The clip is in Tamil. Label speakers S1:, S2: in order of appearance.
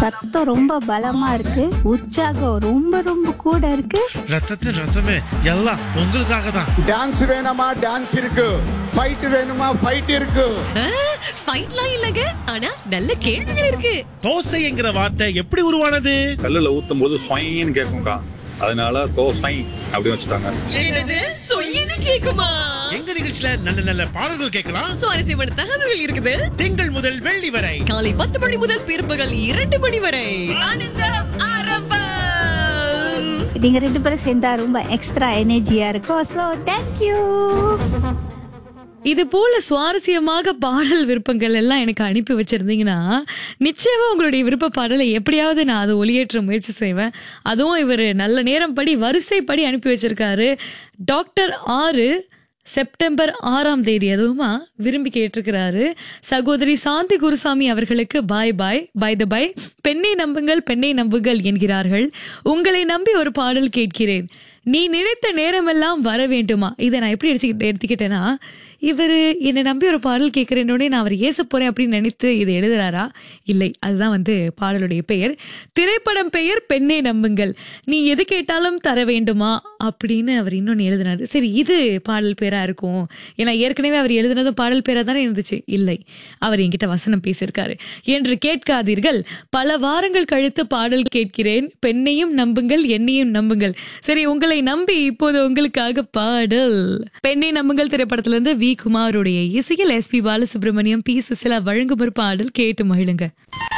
S1: சத்தம் ரொம்ப பலமா இருக்கு உற்சாகம் ரொம்ப ரொம்ப கூட இருக்கு
S2: ரத்தத்தின் ரத்தமே எல்லாம் உங்களுக்காக தான்
S3: டான்ஸ் வேணுமா டான்ஸ் இருக்கு ஃபைட் வேணுமா ஃபைட் இருக்கு
S4: ஃபைட்லாம் இல்லங்க ஆனா நல்ல கேள்விகள் இருக்கு
S2: தோசை என்கிற வார்த்தை எப்படி உருவானது
S5: கல்லுல ஊத்தும் போது சொயின்னு கேட்கும்க்கா அதனால தோசை அப்படின்னு வச்சுட்டாங்க
S4: என்னது சொய்யன்னு கேக்குமா
S2: எங்க நிகழ்ச்சியில நல்ல நல்ல பாடல்கள் கேட்கலாம்
S4: சுவாரஸ்யமான தகவல்கள் இருக்குது
S2: திங்கள் முதல் வெள்ளி வரை
S4: காலை பத்து மணி முதல் பிற்பகல் இரண்டு மணி வரை ஆனந்தம் ஆரம்பம்
S1: நீங்க ரெண்டு பேரும் சேர்ந்தா ரொம்ப எக்ஸ்ட்ரா எனர்ஜியா இருக்கும் ஸோ தேங்க்யூ
S6: இது போல சுவாரஸ்யமாக பாடல் விருப்பங்கள் எல்லாம் எனக்கு அனுப்பி வச்சிருந்தீங்கன்னா நிச்சயமா உங்களுடைய விருப்ப பாடலை எப்படியாவது நான் அதை ஒளியேற்ற முயற்சி செய்வேன் அதுவும் இவர் நல்ல நேரம் படி வரிசைப்படி அனுப்பி வச்சிருக்காரு டாக்டர் ஆறு செப்டம்பர் ஆறாம் தேதி அதுவுமா விரும்பி கேட்டிருக்கிறாரு சகோதரி சாந்தி குருசாமி அவர்களுக்கு பாய் பாய் பை த பை பெண்ணை நம்புங்கள் பெண்ணை நம்புங்கள் என்கிறார்கள் உங்களை நம்பி ஒரு பாடல் கேட்கிறேன் நீ நினைத்த நேரமெல்லாம் வர வேண்டுமா இதை நான் எப்படி எடுத்துக்கிட்டு எடுத்துக்கிட்டேன்னா இவர் என்னை நம்பி ஒரு பாடல் கேட்கிறேன்னொடனே நான் அவர் ஏச போறேன் அப்படின்னு நினைத்து இதை எழுதுறாரா இல்லை அதுதான் வந்து பாடலுடைய பெயர் திரைப்படம் பெயர் பெண்ணை நம்புங்கள் நீ எது கேட்டாலும் தர வேண்டுமா அப்படின்னு அவர் இன்னொன்னு எழுதினாரு சரி இது பாடல் பேரா இருக்கும் ஏன்னா ஏற்கனவே அவர் எழுதினதும் பாடல் பேரா தானே இருந்துச்சு இல்லை அவர் என்கிட்ட வசனம் பேசியிருக்காரு என்று கேட்காதீர்கள் பல வாரங்கள் கழித்து பாடல் கேட்கிறேன் பெண்ணையும் நம்புங்கள் என்னையும் நம்புங்கள் சரி உங்களை நம்பி இப்போது உங்களுக்காக பாடல் பெண்ணை நம்புங்கள் திரைப்படத்திலிருந்து வி குமாருடைய இசையில் S P Balasubramaniam P Susheela வழங்கும் ஒரு பாடல் கேட்டு மகிழுங்க